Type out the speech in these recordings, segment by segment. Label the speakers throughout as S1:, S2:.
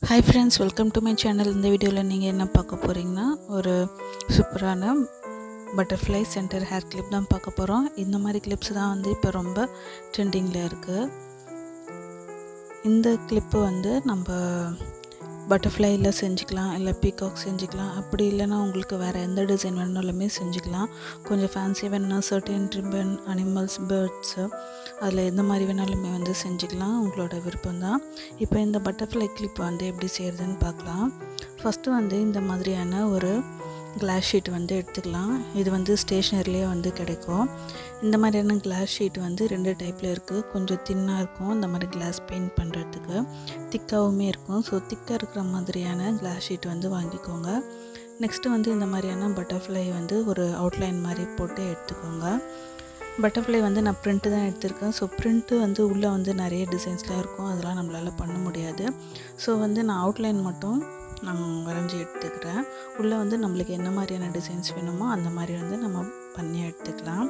S1: hi friends welcome to my channel இந்த வீடியோவில் நீங்கள் என்ன பார்க்க போகிறீங்கன்னா ஒரு சூப்பரான பட்டர்ஃப்ளை சென்டர் ஹேர் கிளிப் தான் பார்க்க போகிறோம் இந்த மாதிரி கிளிப்ஸ் தான் வந்து இப்போ ரொம்ப ட்ரெண்டிங்கில் இருக்குது இந்த கிளிப்பு வந்து நம்ம பட்டர்ஃப்ளையில் செஞ்சுக்கலாம் இல்லை பீகாக் செஞ்சுக்கலாம் அப்படி இல்லைன்னா உங்களுக்கு வேறு எந்த டிசைன் வேணுனாலுமே செஞ்சுக்கலாம் கொஞ்சம் ஃபேன்சியாக வேணும்னா சர்டன் ரிப்பன் அனிமல்ஸ் பேர்ட்ஸு அதில் எந்த மாதிரி வேணாலுமே வந்து செஞ்சுக்கலாம் உங்களோட விருப்பம் தான் இப்போ இந்த பட்டர்ஃப்ளை கிளிப் வந்து எப்படி செய்கிறதுன்னு பார்க்கலாம் ஃபஸ்ட்டு வந்து இந்த மாதிரியான ஒரு கிளாஸ் ஷீட் வந்து எடுத்துக்கலாம் இது வந்து ஸ்டேஷ்னரிலே வந்து கிடைக்கும் இந்த மாதிரியான கிளாஸ் ஷீட் வந்து ரெண்டு டைப்பில் இருக்குது கொஞ்சம் தின்னாக இருக்கும் இந்த மாதிரி கிளாஸ் பெயிண்ட் பண்ணுறதுக்கு திக்காகவுமே இருக்கும் ஸோ திக்காக இருக்கிற மாதிரியான கிளாஸ் ஷீட் வந்து வாங்கிக்கோங்க நெக்ஸ்ட்டு வந்து இந்த மாதிரியான பட்டர்ஃப்ளை வந்து ஒரு அவுட்லைன் மாதிரி போட்டு எடுத்துக்கோங்க பட்டர்ஃப்ளை வந்து நான் ப்ரிண்ட்டு தான் எடுத்திருக்கேன் ஸோ ப்ரிண்ட்டு வந்து உள்ளே வந்து நிறைய டிசைன்ஸ்லாம் இருக்கும் அதெல்லாம் நம்மளால் பண்ண முடியாது ஸோ வந்து நான் அவுட்லைன் மட்டும் நான் வரைஞ்சி எடுத்துக்கிறேன் உள்ளே வந்து நம்மளுக்கு என்ன மாதிரியான டிசைன்ஸ் வேணுமோ அந்த மாதிரி வந்து நம்ம பண்ணி எடுத்துக்கலாம்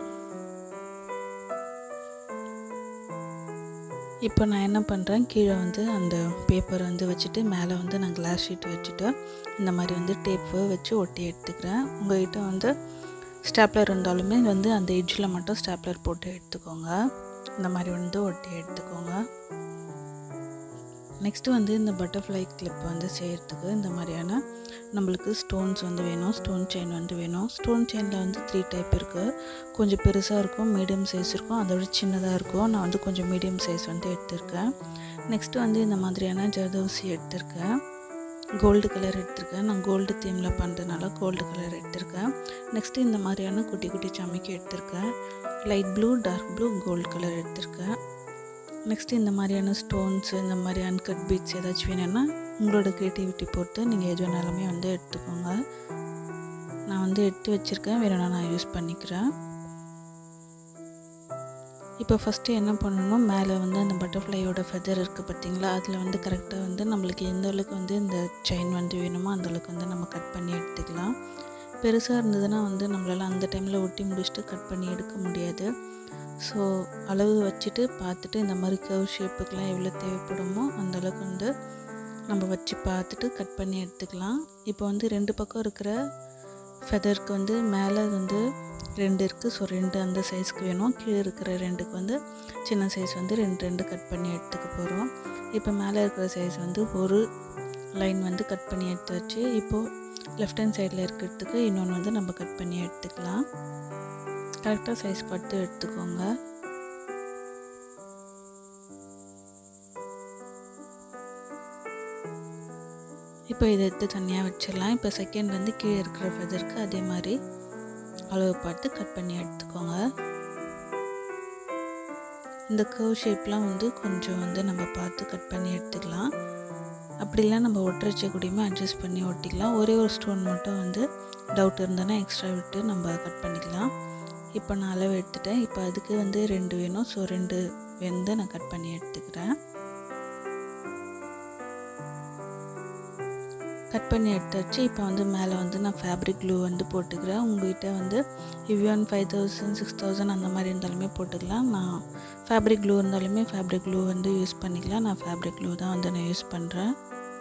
S1: இப்போ நான் என்ன பண்ணுறேன் கீழே வந்து அந்த பேப்பர் வந்து வச்சுட்டு மேலே வந்து நான் கிளாஸ் ஷீட் வச்சுட்டு இந்த மாதிரி வந்து டேப்பு வச்சு ஒட்டி எடுத்துக்கிறேன் உங்கள்கிட்ட வந்து ஸ்டாப்லர் இருந்தாலுமே வந்து அந்த எட்ஜில் மட்டும் ஸ்டாப்லர் போட்டு எடுத்துக்கோங்க இந்த மாதிரி வந்து ஒட்டி எடுத்துக்கோங்க நெக்ஸ்ட்டு வந்து இந்த பட்டர்ஃப்ளை கிளிப் வந்து செய்கிறதுக்கு இந்த மாதிரியான நம்மளுக்கு ஸ்டோன்ஸ் வந்து வேணும் ஸ்டோன் செயின் வந்து வேணும் ஸ்டோன் செயினில் வந்து த்ரீ டைப் இருக்குது கொஞ்சம் பெருசாக இருக்கும் மீடியம் சைஸ் இருக்கும் அதோட சின்னதாக இருக்கும் நான் வந்து கொஞ்சம் மீடியம் சைஸ் வந்து எடுத்திருக்கேன் நெக்ஸ்ட்டு வந்து இந்த மாதிரியான ஜர்தோசி எடுத்திருக்கேன் கோல்டு கலர் எடுத்திருக்கேன் நான் கோல்டு தீமில் பண்ணுறதுனால கோல்டு கலர் எடுத்திருக்கேன் நெக்ஸ்ட்டு இந்த மாதிரியான குட்டி குட்டி சமைக்கி எடுத்திருக்கேன் light blue dark blue gold colour எடுத்திருக்கேன் நெக்ஸ்ட்டு இந்த மாதிரியான ஸ்டோன்ஸ் இந்த மாதிரி அன்கட் பீட்ஸ் ஏதாச்சும் வேணும்னா உங்களோட க்ரியேட்டிவிட்டி பொறுத்து நீங்கள் எது வேணாலுமே வந்து எடுத்துக்கோங்க நான் வந்து எடுத்து வச்சுருக்கேன் வேணும்னா நான் யூஸ் பண்ணிக்கிறேன் இப்போ ஃபஸ்ட்டு என்ன பண்ணணும் மேலே வந்து அந்த பட்டர்ஃப்ளையோட ஃபெதர் இருக்குது பார்த்தீங்களா அதில் வந்து கரெக்டாக வந்து நம்மளுக்கு எந்த அளவுக்கு வந்து இந்த செயின் வந்து வேணுமோ அந்த அளவுக்கு வந்து நம்ம கட் பண்ணி எடுத்துக்கலாம் பெருசாக இருந்ததுன்னா வந்து நம்மளால் அந்த டைமில் ஒட்டி முடிச்சுட்டு கட் பண்ணி எடுக்க முடியாது ஸோ அளவு வச்சுட்டு பார்த்துட்டு இந்த மாதிரி கர்வ் ஷேப்புக்கெலாம் எவ்வளோ தேவைப்படுமோ அந்த அளவுக்கு வந்து நம்ம வச்சு பார்த்துட்டு கட் பண்ணி எடுத்துக்கலாம் இப்போ வந்து ரெண்டு பக்கம் இருக்கிற ஃபெதருக்கு வந்து மேலே வந்து ரெண்டு இருக்குது ஸோ ரெண்டு அந்த சைஸ்க்கு வேணும் கீழே இருக்கிற ரெண்டுக்கு வந்து சின்ன சைஸ் வந்து ரெண்டு ரெண்டு கட் பண்ணி எடுத்துக்க போகிறோம் இப்போ மேலே இருக்கிற சைஸ் வந்து ஒரு லைன் வந்து கட் பண்ணி எடுத்து வச்சு இப்போது லெஃப்ட் ஹேண்ட் சைடில் இருக்கிறதுக்கு இன்னொன்று வந்து நம்ம கட் பண்ணி எடுத்துக்கலாம் கரெக்டாக சைஸ் பார்த்து எடுத்துக்கோங்க இப்போ இதை எடுத்து தனியாக வச்சிடலாம் இப்போ செகண்ட் வந்து கீழே இருக்கிற ஃபெதருக்கு அதே மாதிரி அளவு பார்த்து கட் பண்ணி எடுத்துக்கோங்க இந்த கர்வ் ஷேப்லாம் வந்து கொஞ்சம் வந்து நம்ம பார்த்து கட் பண்ணி எடுத்துக்கலாம் அப்படிலாம் நம்ம ஒட்டுறச்ச கூடயுமே அட்ஜஸ்ட் பண்ணி ஒட்டிக்கலாம் ஒரே ஒரு ஸ்டோன் மட்டும் வந்து டவுட் இருந்ததுன்னா எக்ஸ்ட்ரா விட்டு நம்ம கட் பண்ணிக்கலாம் இப்போ நான் அளவு எடுத்துட்டேன் இப்போ அதுக்கு வந்து ரெண்டு வேணும் ஸோ ரெண்டு வந்து நான் கட் பண்ணி எடுத்துக்கிறேன் கட் பண்ணி எடுத்தாச்சு இப்போ வந்து மேலே வந்து நான் ஃபேப்ரிக் க்ளூ வந்து போட்டுக்கிறேன் உங்கள்கிட்ட வந்து இவ்யான் ஃபைவ் தௌசண்ட் சிக்ஸ் தௌசண்ட் அந்த மாதிரி இருந்தாலுமே போட்டுக்கலாம் நான் ஃபேப்ரிக் க்ளூ இருந்தாலுமே ஃபேப்ரிக் க்ளூ வந்து யூஸ் பண்ணிக்கலாம் நான் ஃபேப்ரிக் க்ளூ தான் வந்து நான் யூஸ் பண்ணுறேன்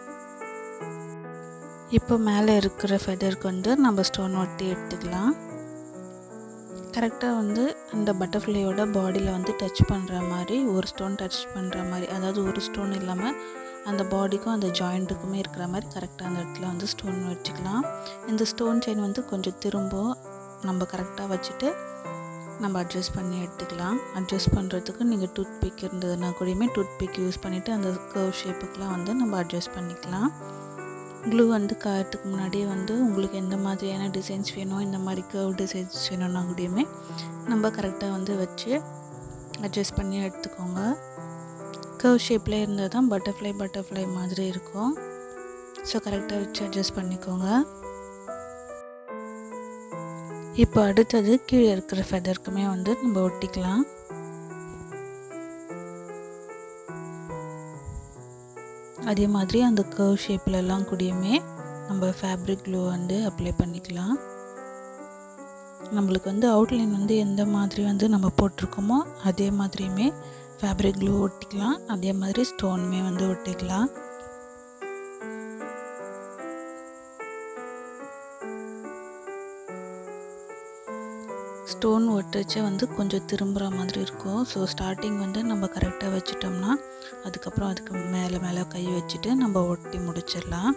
S1: இப்போ மேலே இருக்கிற ஃபெதருக்கு வந்து நம்ம ஸ்டோன் ஒட்டி எடுத்துக்கலாம் கரெக்டாக வந்து அந்த பட்டர்ஃப்ளையோட பாடியில் வந்து டச் பண்ணுற மாதிரி ஒரு ஸ்டோன் டச் பண்ணுற மாதிரி அதாவது ஒரு ஸ்டோன் இல்லாமல் அந்த பாடிக்கும் அந்த ஜாயிண்ட்டுக்குமே இருக்கிற மாதிரி கரெக்டாக அந்த இடத்துல வந்து ஸ்டோன் வச்சுக்கலாம் இந்த ஸ்டோன் செயின் வந்து கொஞ்சம் திரும்ப நம்ம கரெக்டாக வச்சுட்டு நம்ம அட்ஜஸ்ட் பண்ணி எடுத்துக்கலாம் அட்ஜஸ்ட் பண்ணுறதுக்கு நீங்கள் டூத் பிக் இருந்ததுன்னா கூடயுமே டூத் பிக் யூஸ் பண்ணிவிட்டு அந்த கர்வ் ஷேப்புக்கெலாம் வந்து நம்ம அட்ஜஸ்ட் பண்ணிக்கலாம் க்ளூ வந்து காயத்துக்கு முன்னாடியே வந்து உங்களுக்கு எந்த மாதிரியான டிசைன்ஸ் வேணும் இந்த மாதிரி கர்வ் டிசைன்ஸ் வேணும்னா கூடயுமே நம்ம கரெக்டாக வந்து வச்சு அட்ஜஸ்ட் பண்ணி எடுத்துக்கோங்க கர்வ் ஷேப்பில் இருந்தால் தான் பட்டர்ஃப்ளை பட்டர்ஃப்ளை மாதிரி இருக்கும் ஸோ கரெக்டாக வச்சு அட்ஜஸ்ட் பண்ணிக்கோங்க இப்போ அடுத்தது கீழே இருக்கிற ஃபெதருக்குமே வந்து நம்ம ஒட்டிக்கலாம் அதே மாதிரி அந்த கர்வ் ஷேப்லலாம் கூடயுமே நம்ம ஃபேப்ரிக் க்ளூ வந்து அப்ளை பண்ணிக்கலாம் நம்மளுக்கு வந்து அவுட்லைன் வந்து எந்த மாதிரி வந்து நம்ம போட்டிருக்கோமோ அதே மாதிரியுமே ஃபேப்ரிக் க்ளூ ஒட்டிக்கலாம் அதே மாதிரி ஸ்டோனுமே வந்து ஒட்டிக்கலாம் ஸ்டோன் ஒட்டுறச்சே வந்து கொஞ்சம் திரும்புகிற மாதிரி இருக்கும் ஸோ ஸ்டார்டிங் வந்து நம்ம கரெக்டாக வச்சிட்டோம்னா அதுக்கப்புறம் அதுக்கு மேலே மேலே கை வச்சுட்டு நம்ம ஒட்டி முடிச்சிடலாம்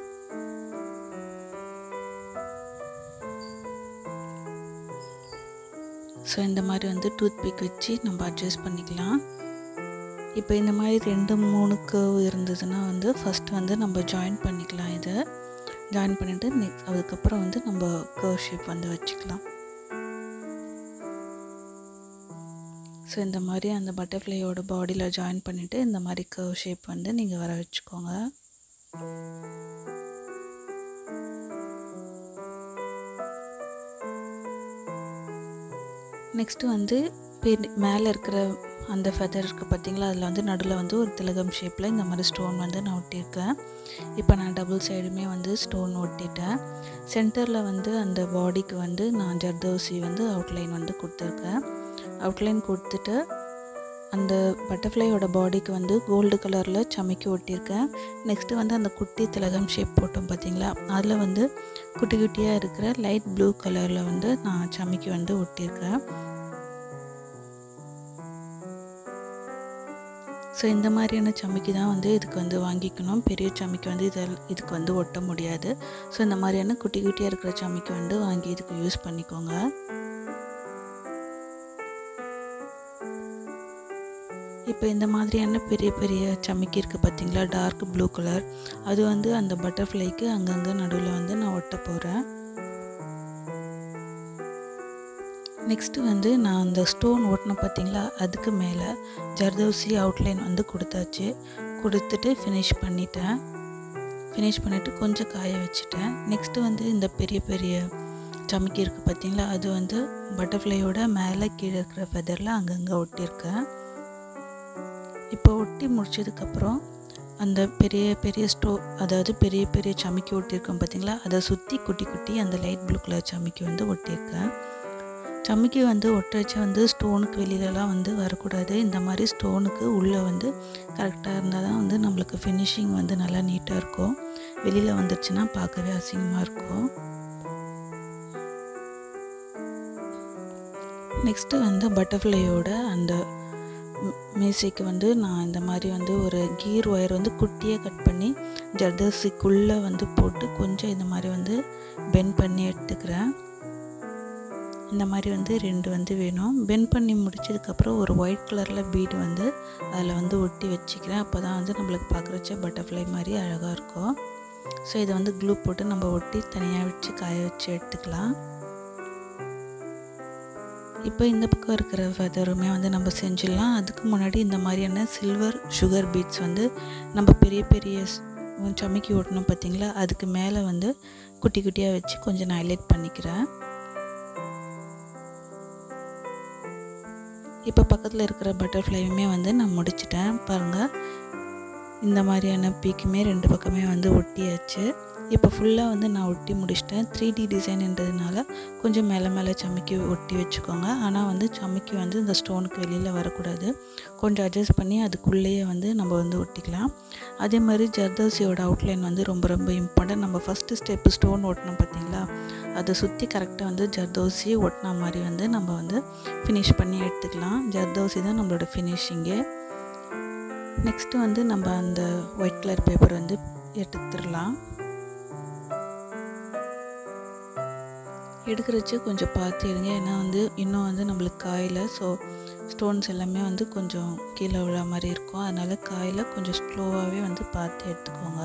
S1: ஸோ இந்த மாதிரி வந்து டூத் பிக் வச்சு நம்ம அட்ஜஸ்ட் பண்ணிக்கலாம் இப்போ இந்த மாதிரி ரெண்டு மூணு கர்வ் இருந்ததுன்னா வந்து ஃபஸ்ட் வந்து நம்ம ஜாயின் பண்ணிக்கலாம் இதை ஜாயின் பண்ணிவிட்டு நெக்ஸ்ட் அதுக்கப்புறம் வந்து நம்ம கர்வ் ஷேப் வந்து வச்சுக்கலாம் ஸோ இந்த மாதிரி அந்த பட்டர்ஃப்ளையோட பாடியில் ஜாயின் பண்ணிவிட்டு இந்த மாதிரி கர்வ் ஷேப் வந்து நீங்கள் வர வச்சுக்கோங்க நெக்ஸ்ட்டு வந்து பெரிய மேலே இருக்கிற அந்த ஃபெதர் இருக்குது பார்த்தீங்களா அதில் வந்து நடுவில் வந்து ஒரு திலகம் ஷேப்பில் இந்த மாதிரி ஸ்டோன் வந்து நான் ஒட்டியிருக்கேன் இப்போ நான் டபுள் சைடுமே வந்து ஸ்டோன் ஒட்டிட்டேன் சென்டரில் வந்து அந்த பாடிக்கு வந்து நான் ஜர்தோசி வந்து அவுட்லைன் வந்து கொடுத்துருக்கேன் அவுட்லைன் கொடுத்துட்டு அந்த பட்டர்ஃப்ளையோட பாடிக்கு வந்து கோல்டு கலரில் சமைக்கி ஒட்டியிருக்கேன் நெக்ஸ்ட்டு வந்து அந்த குட்டி திலகம் ஷேப் போட்டோம் பார்த்தீங்களா அதில் வந்து குட்டி குட்டியாக இருக்கிற லைட் ப்ளூ கலரில் வந்து நான் சமைக்கி வந்து ஒட்டியிருக்கேன் ஸோ இந்த மாதிரியான சமைக்கி தான் வந்து இதுக்கு வந்து வாங்கிக்கணும் பெரிய சமைக்கி வந்து இதில் இதுக்கு வந்து ஒட்ட முடியாது ஸோ இந்த மாதிரியான குட்டி குட்டியாக இருக்கிற சமைக்கி வந்து வாங்கி இதுக்கு யூஸ் பண்ணிக்கோங்க இப்போ இந்த மாதிரியான பெரிய பெரிய சமைக்கி இருக்குது பார்த்தீங்களா டார்க் ப்ளூ கலர் அது வந்து அந்த பட்டர்ஃப்ளைக்கு அங்கங்கே நடுவில் வந்து நான் ஒட்ட போகிறேன் நெக்ஸ்ட்டு வந்து நான் அந்த ஸ்டோன் ஒட்டின பார்த்தீங்களா அதுக்கு மேலே ஜர்தோசி அவுட்லைன் வந்து கொடுத்தாச்சு கொடுத்துட்டு ஃபினிஷ் பண்ணிட்டேன் ஃபினிஷ் பண்ணிவிட்டு கொஞ்சம் காய வச்சுட்டேன் நெக்ஸ்ட்டு வந்து இந்த பெரிய பெரிய சமைக்கி இருக்குது பார்த்தீங்களா அது வந்து பட்டர்ஃப்ளையோட மேலே கீழே இருக்கிற ஃபெதரில் அங்கங்கே ஒட்டியிருக்கேன் இப்போ ஒட்டி முடிச்சதுக்கப்புறம் அந்த பெரிய பெரிய ஸ்டோ அதாவது பெரிய பெரிய சமைக்கி ஒட்டியிருக்கோம் பார்த்தீங்களா அதை சுற்றி குட்டி குட்டி அந்த லைட் ப்ளூ கலர் சமைக்கி வந்து ஒட்டியிருக்கேன் சமைக்கி வந்து ஒட்ட வச்சு வந்து ஸ்டோனுக்கு வெளியிலலாம் வந்து வரக்கூடாது இந்த மாதிரி ஸ்டோனுக்கு உள்ளே வந்து கரெக்டாக இருந்தால் தான் வந்து நம்மளுக்கு ஃபினிஷிங் வந்து நல்லா நீட்டாக இருக்கும் வெளியில் வந்துருச்சுன்னா பார்க்கவே அசிங்கமாக இருக்கும் நெக்ஸ்ட்டு வந்து பட்டர்ஃப்ளையோட அந்த மீசைக்கு வந்து நான் இந்த மாதிரி வந்து ஒரு கீர் ஒயர் வந்து குட்டியாக கட் பண்ணி ஜர்தர்சிக்குள்ளே வந்து போட்டு கொஞ்சம் இந்த மாதிரி வந்து பெண்ட் பண்ணி எடுத்துக்கிறேன் இந்த மாதிரி வந்து ரெண்டு வந்து வேணும் பெண்ட் பண்ணி முடிச்சதுக்கப்புறம் ஒரு ஒயிட் கலரில் பீடு வந்து அதில் வந்து ஒட்டி வச்சுக்கிறேன் அப்போ தான் வந்து நம்மளுக்கு பார்க்குறச்ச பட்டர்ஃப்ளை மாதிரி அழகாக இருக்கும் ஸோ இதை வந்து க்ளூ போட்டு நம்ம ஒட்டி தனியாக வச்சு காய வச்சு எடுத்துக்கலாம் இப்போ இந்த பக்கம் இருக்கிற ஃபெதருமே வந்து நம்ம செஞ்சிடலாம் அதுக்கு முன்னாடி இந்த மாதிரியான சில்வர் சுகர் பீட்ஸ் வந்து நம்ம பெரிய பெரிய சமைக்கி ஓட்டணும் பார்த்தீங்களா அதுக்கு மேலே வந்து குட்டி குட்டியாக வச்சு கொஞ்சம் நான் ஹைலைட் பண்ணிக்கிறேன் இப்போ பக்கத்தில் இருக்கிற பட்டர்ஃப்ளையுமே வந்து நான் முடிச்சிட்டேன் பாருங்கள் இந்த மாதிரியான பீக்குமே ரெண்டு பக்கமே வந்து ஒட்டியாச்சு இப்போ ஃபுல்லாக வந்து நான் ஒட்டி முடிச்சிட்டேன் த்ரீ டி டிசைன்ன்றதுனால கொஞ்சம் மேலே மேலே சமைக்கி ஒட்டி வச்சுக்கோங்க ஆனால் வந்து சமைக்கி வந்து இந்த ஸ்டோனுக்கு வெளியில் வரக்கூடாது கொஞ்சம் அட்ஜஸ்ட் பண்ணி அதுக்குள்ளேயே வந்து நம்ம வந்து ஒட்டிக்கலாம் அதே மாதிரி ஜர்தோசியோட அவுட்லைன் வந்து ரொம்ப ரொம்ப இம்பார்ட்டன்ட் நம்ம ஃபஸ்ட்டு ஸ்டெப்பு ஸ்டோன் ஒட்டணும் பார்த்தீங்களா அதை சுற்றி கரெக்டாக வந்து ஜர்தோசி ஒட்டின மாதிரி வந்து நம்ம வந்து ஃபினிஷ் பண்ணி எடுத்துக்கலாம் ஜர்தோசி தான் நம்மளோட ஃபினிஷிங்கு நெக்ஸ்ட்டு வந்து நம்ம அந்த ஒயிட் கலர் பேப்பர் வந்து எடுத்துடலாம் எடுக்கிறச்சு கொஞ்சம் பார்த்து எடுங்க ஏன்னா வந்து இன்னும் வந்து நம்மளுக்கு காயில் ஸோ ஸ்டோன்ஸ் எல்லாமே வந்து கொஞ்சம் கீழே விழ மாதிரி இருக்கும் அதனால் காயில் கொஞ்சம் ஸ்லோவாகவே வந்து பார்த்து எடுத்துக்கோங்க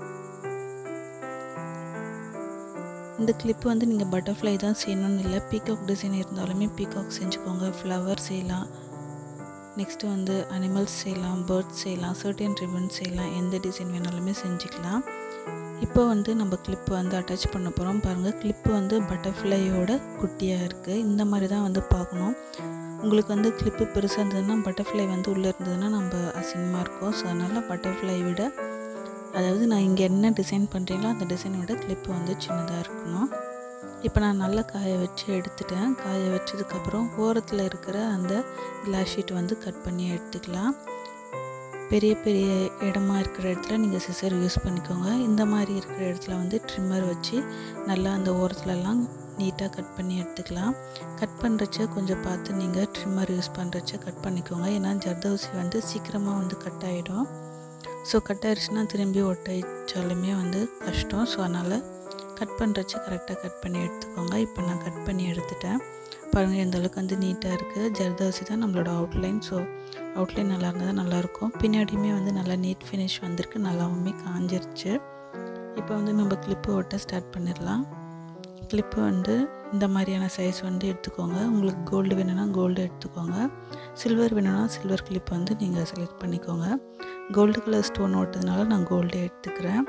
S1: இந்த கிளிப் வந்து நீங்கள் பட்டர்ஃப்ளை தான் செய்யணும்னு இல்லை பீகாக் டிசைன் இருந்தாலுமே பீகாக் செஞ்சுக்கோங்க ஃப்ளவர் செய்யலாம் நெக்ஸ்ட்டு வந்து அனிமல்ஸ் செய்யலாம் பேர்ட்ஸ் செய்யலாம் சர்டன் ரிபன் செய்யலாம் எந்த டிசைன் வேணாலுமே செஞ்சுக்கலாம் இப்போ வந்து நம்ம கிளிப்பு வந்து அட்டாச் பண்ண போகிறோம் பாருங்கள் கிளிப்பு வந்து பட்டர்ஃப்ளையோட குட்டியாக இருக்குது இந்த மாதிரி தான் வந்து பார்க்கணும் உங்களுக்கு வந்து கிளிப்பு பெருசாக இருந்ததுன்னா பட்டர்ஃப்ளை வந்து உள்ளே இருந்ததுன்னா நம்ம அசிங்கமாக இருக்கும் ஸோ அதனால் பட்டர்ஃப்ளை விட அதாவது நான் இங்கே என்ன டிசைன் பண்ணுறீங்களோ அந்த டிசைனை விட கிளிப்பு வந்து சின்னதாக இருக்கணும் இப்போ நான் நல்லா காய வச்சு எடுத்துட்டேன் காய வச்சதுக்கப்புறம் ஓரத்தில் இருக்கிற அந்த கிளாஸ் ஷீட் வந்து கட் பண்ணி எடுத்துக்கலாம் பெரிய பெரிய இடமா இருக்கிற இடத்துல நீங்கள் சிசர் யூஸ் பண்ணிக்கோங்க இந்த மாதிரி இருக்கிற இடத்துல வந்து ட்ரிம்மர் வச்சு நல்லா அந்த ஓரத்துலலாம் நீட்டாக கட் பண்ணி எடுத்துக்கலாம் கட் பண்ணுறச்ச கொஞ்சம் பார்த்து நீங்கள் ட்ரிம்மர் யூஸ் பண்ணுறச்ச கட் பண்ணிக்கோங்க ஏன்னா ஜர்தோசி வந்து சீக்கிரமாக வந்து கட் ஆகிடும் ஸோ கட் ஆயிடுச்சுன்னா திரும்பி ஒட்ட வச்சாலுமே வந்து கஷ்டம் ஸோ அதனால் கட் பண்ணுறச்ச கரெக்டாக கட் பண்ணி எடுத்துக்கோங்க இப்போ நான் கட் பண்ணி எடுத்துட்டேன் பாருங்கள் எந்த அளவுக்கு வந்து நீட்டாக இருக்குது ஜர்தாசி தான் நம்மளோட அவுட்லைன் ஸோ அவுட்லைன் நல்லா இருந்தால் தான் நல்லாயிருக்கும் பின்னாடியுமே வந்து நல்லா நீட் ஃபினிஷ் வந்திருக்கு நல்லாவுமே காஞ்சிருச்சு இப்போ வந்து நம்ம கிளிப்பு ஒட்ட ஸ்டார்ட் பண்ணிடலாம் கிளிப்பு வந்து இந்த மாதிரியான சைஸ் வந்து எடுத்துக்கோங்க உங்களுக்கு கோல்டு வேணும்னா கோல்டு எடுத்துக்கோங்க சில்வர் வேணும்னா சில்வர் கிளிப் வந்து நீங்கள் செலக்ட் பண்ணிக்கோங்க கோல்டு கலர் ஸ்டோன் ஓட்டதுனால நான் கோல்டு எடுத்துக்கிறேன்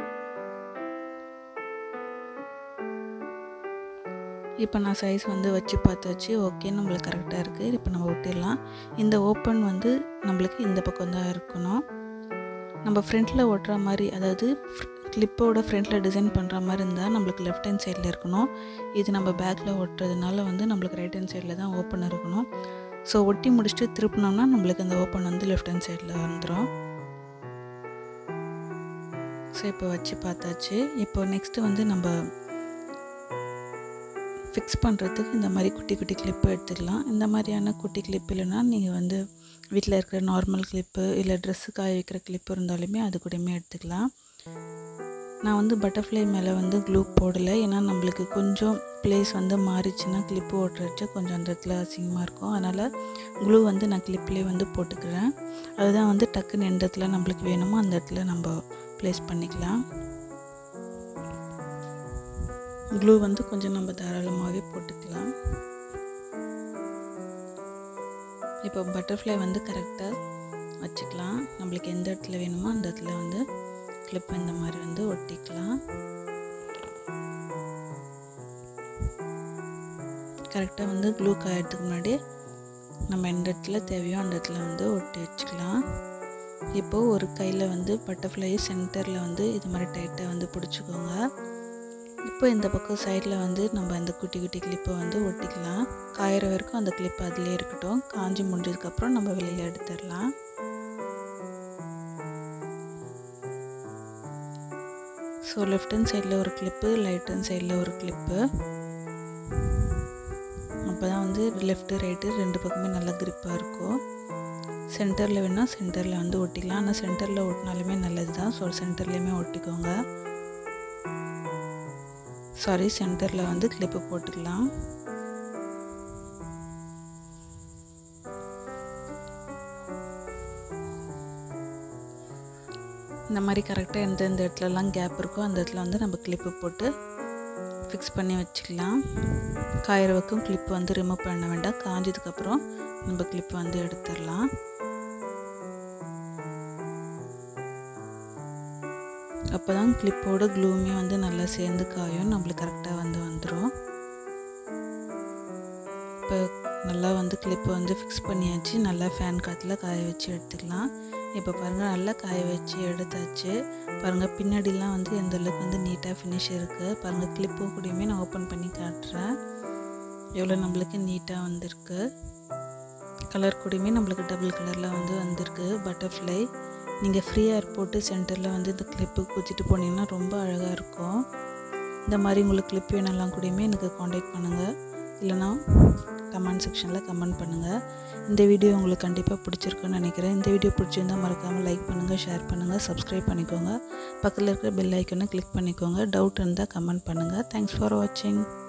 S1: இப்போ நான் சைஸ் வந்து வச்சு பார்த்தாச்சு ஓகே நம்மளுக்கு கரெக்டாக இருக்குது இப்போ நம்ம ஒட்டிடலாம் இந்த ஓப்பன் வந்து நம்மளுக்கு இந்த பக்கம் தான் இருக்கணும் நம்ம ஃப்ரண்ட்டில் ஒட்டுற மாதிரி அதாவது கிளிப்போட ஃப்ரண்ட்டில் டிசைன் பண்ணுற மாதிரி இருந்தால் நம்மளுக்கு லெஃப்ட் ஹேண்ட் சைடில் இருக்கணும் இது நம்ம பேக்கில் ஒட்டுறதுனால வந்து நம்மளுக்கு ரைட் ஹேண்ட் சைடில் தான் ஓப்பன் இருக்கணும் ஸோ ஒட்டி முடிச்சுட்டு திருப்பினோம்னா நம்மளுக்கு அந்த ஓப்பன் வந்து லெஃப்ட் ஹேண்ட் சைடில் வந்துடும் ஸோ இப்போ வச்சு பார்த்தாச்சு இப்போ நெக்ஸ்ட்டு வந்து நம்ம ஃபிக்ஸ் பண்ணுறதுக்கு இந்த மாதிரி குட்டி குட்டி கிளிப்பு எடுத்துக்கலாம் இந்த மாதிரியான குட்டி கிளிப் இல்லைன்னா நீங்கள் வந்து வீட்டில் இருக்கிற நார்மல் கிளிப்பு இல்லை ட்ரெஸ்ஸு காய வைக்கிற கிளிப்பு இருந்தாலுமே அது கூடயுமே எடுத்துக்கலாம் நான் வந்து பட்டர்ஃப்ளை மேலே வந்து க்ளூ போடலை ஏன்னா நம்மளுக்கு கொஞ்சம் ப்ளேஸ் வந்து மாறிச்சுன்னா கிளிப்பு ஓட்டுறச்சு கொஞ்சம் அந்த இடத்துல அசிங்கமாக இருக்கும் அதனால் க்ளூ வந்து நான் கிளிப்லேயே வந்து போட்டுக்கிறேன் அதுதான் வந்து டக்குன்னு எந்த இடத்துல நம்மளுக்கு வேணுமோ அந்த இடத்துல நம்ம ப்ளேஸ் பண்ணிக்கலாம் க்ளூ வந்து கொஞ்சம் நம்ம தாராளமாகவே போட்டுக்கலாம் இப்போ பட்டர்ஃப்ளை வந்து கரெக்டாக வச்சுக்கலாம் நம்மளுக்கு எந்த இடத்துல வேணுமோ அந்த இடத்துல வந்து கிளிப் இந்த மாதிரி வந்து ஒட்டிக்கலாம் கரெக்டாக வந்து க்ளூ காயறதுக்கு முன்னாடி நம்ம எந்த இடத்துல தேவையோ அந்த இடத்துல வந்து ஒட்டி வச்சுக்கலாம் இப்போது ஒரு கையில் வந்து பட்டர்ஃப்ளை சென்டரில் வந்து இது மாதிரி டைட்டாக வந்து பிடிச்சிக்கோங்க இப்போ இந்த பக்கம் சைடில் வந்து நம்ம இந்த குட்டி குட்டி கிளிப்பை வந்து ஒட்டிக்கலாம் காயிற வரைக்கும் அந்த கிளிப் அதிலே இருக்கட்டும் காஞ்சி முடிஞ்சதுக்கப்புறம் நம்ம வெளியில் எடுத்துடலாம் ஸோ லெஃப்ட் ஹேண்ட் சைடில் ஒரு கிளிப்பு ரைட் ஹேண்ட் சைடில் ஒரு கிளிப்பு அப்போ தான் வந்து லெஃப்ட்டு ரைட்டு ரெண்டு பக்கமே நல்லா க்ரிப்பாக இருக்கும் சென்டரில் வேணால் சென்டரில் வந்து ஒட்டிக்கலாம் ஆனால் சென்டரில் ஒட்டினாலுமே நல்லது தான் ஸோ சென்டர்லேயுமே ஒட்டிக்கோங்க சாரி சென்டரில் வந்து கிளிப்பு போட்டுக்கலாம் இந்த மாதிரி கரெக்டாக எந்தெந்த இடத்துலலாம் கேப் இருக்கோ அந்த இடத்துல வந்து நம்ம கிளிப்பு போட்டு ஃபிக்ஸ் பண்ணி வச்சுக்கலாம் காயிற வைக்கும் கிளிப்பு வந்து ரிமூவ் பண்ண வேண்டாம் காஞ்சதுக்கப்புறம் நம்ம கிளிப்பு வந்து எடுத்துடலாம் அப்போ தான் கிளிப்போட க்ளூமே வந்து நல்லா சேர்ந்து காயும் நம்மளுக்கு கரெக்டாக வந்து வந்துடும் இப்போ நல்லா வந்து கிளிப்பை வந்து ஃபிக்ஸ் பண்ணியாச்சு நல்லா ஃபேன் காற்றுல காய வச்சு எடுத்துக்கலாம் இப்போ பாருங்கள் நல்லா காய வச்சு எடுத்தாச்சு பாருங்கள் பின்னாடிலாம் வந்து எந்த அளவுக்கு வந்து நீட்டாக ஃபினிஷ் இருக்குது பாருங்கள் கிளிப்பு கூடயுமே நான் ஓப்பன் பண்ணி காட்டுறேன் எவ்வளோ நம்மளுக்கு நீட்டாக வந்திருக்கு கலர் கூடயுமே நம்மளுக்கு டபுள் கலரில் வந்து வந்திருக்கு பட்டர்ஃப்ளை நீங்கள் ஃப்ரீயாக போட்டு சென்டரில் வந்து இந்த கிளிப்பு குத்திட்டு போனீங்கன்னா ரொம்ப அழகாக இருக்கும் இந்த மாதிரி உங்களுக்கு கிளிப் வேணாலாம் கூடயுமே எனக்கு காண்டாக்ட் பண்ணுங்கள் இல்லைனா கமெண்ட் செக்ஷனில் கமெண்ட் பண்ணுங்கள் இந்த வீடியோ உங்களுக்கு கண்டிப்பாக பிடிச்சிருக்குன்னு நினைக்கிறேன் இந்த வீடியோ பிடிச்சிருந்தா மறக்காமல் லைக் பண்ணுங்கள் ஷேர் பண்ணுங்கள் சப்ஸ்கிரைப் பண்ணிக்கோங்க பக்கத்தில் இருக்கிற பெல் ஐக்கனை கிளிக் பண்ணிக்கோங்க டவுட் இருந்தால் கமெண்ட் பண்ணுங்கள் தேங்க்ஸ் ஃபார் வாட்சிங்